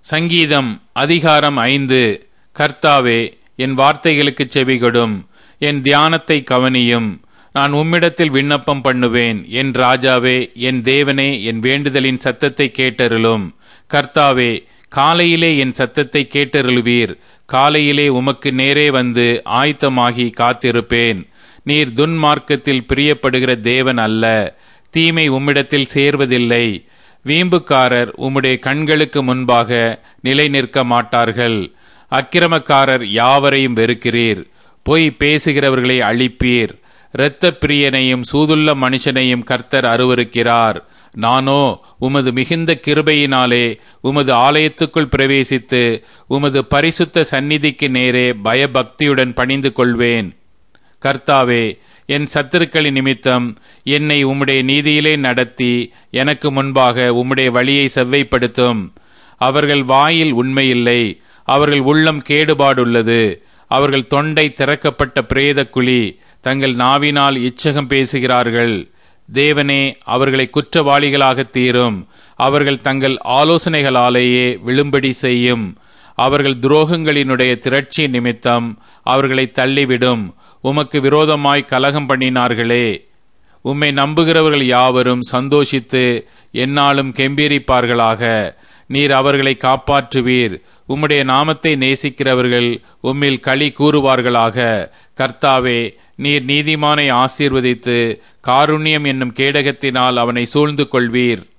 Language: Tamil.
சங்கீதம் அதிகாரம் ஐந்து கர்த்தாவே என் வார்த்தைகளுக்கு செவிகொடும் என் தியானத்தை கவனியும் நான் உம்மிடத்தில் விண்ணப்பம் பண்ணுவேன் என் ராஜாவே என் தேவனே என் வேண்டுதலின் சத்தத்தை கேட்டருளும் கர்த்தாவே காலையிலே என் சத்தத்தை கேட்டருளுவீர் காலையிலே உமக்கு நேரே வந்து ஆயத்தமாகி காத்திருப்பேன் நீர் துன்மார்க்கத்தில் பிரியப்படுகிற தேவன் அல்ல தீமை உம்மிடத்தில் சேர்வதில்லை வீம்புக்காரர் உம்முடைய கண்களுக்கு முன்பாக நிலை நிற்க மாட்டார்கள் அக்கிரமக்காரர் யாவரையும் வெறுக்கிறீர் பொய் பேசுகிறவர்களை அழிப்பீர் இரத்த பிரியனையும் சூதுள்ள மனுஷனையும் கர்த்தர் அருவருக்கிறார் நானோ உமது மிகுந்த கிருபையினாலே உமது ஆலயத்துக்குள் பிரவேசித்து உமது பரிசுத்த சந்நிதிக்கு நேரே பயபக்தியுடன் பணிந்து கொள்வேன் கர்த்தாவே என் சத்துருக்களின் நிமித்தம் என்னை உம்முடைய நீதியிலே நடத்தி எனக்கு முன்பாக உம்முடைய வழியை செவ்வைப்படுத்தும் அவர்கள் வாயில் உண்மையில்லை அவர்கள் உள்ளம் கேடுபாடுள்ளது அவர்கள் தொண்டை திறக்கப்பட்ட பிரேத குழி தங்கள் நாவினால் இச்சகம் பேசுகிறார்கள் தேவனே அவர்களை குற்றவாளிகளாக தீரும் அவர்கள் தங்கள் ஆலோசனைகளாலேயே விழும்படி செய்யும் அவர்கள் துரோகங்களினுடைய திரட்சி நிமித்தம் அவர்களை தள்ளிவிடும் உமக்கு விரோதமாய் கலகம் பண்ணினார்களே உம்மை நம்புகிறவர்கள் யாவரும் சந்தோஷித்து என்னாலும் கெம்பீரிப்பார்களாக நீர் அவர்களை காப்பாற்றுவீர் உம்முடைய நாமத்தை நேசிக்கிறவர்கள் உம்மில் களி கூறுவார்களாக கர்த்தாவே நீர் நீதிமானை ஆசீர்வதித்து காருண்யம் என்னும் கேடகத்தினால் அவனை சூழ்ந்து கொள்வீர்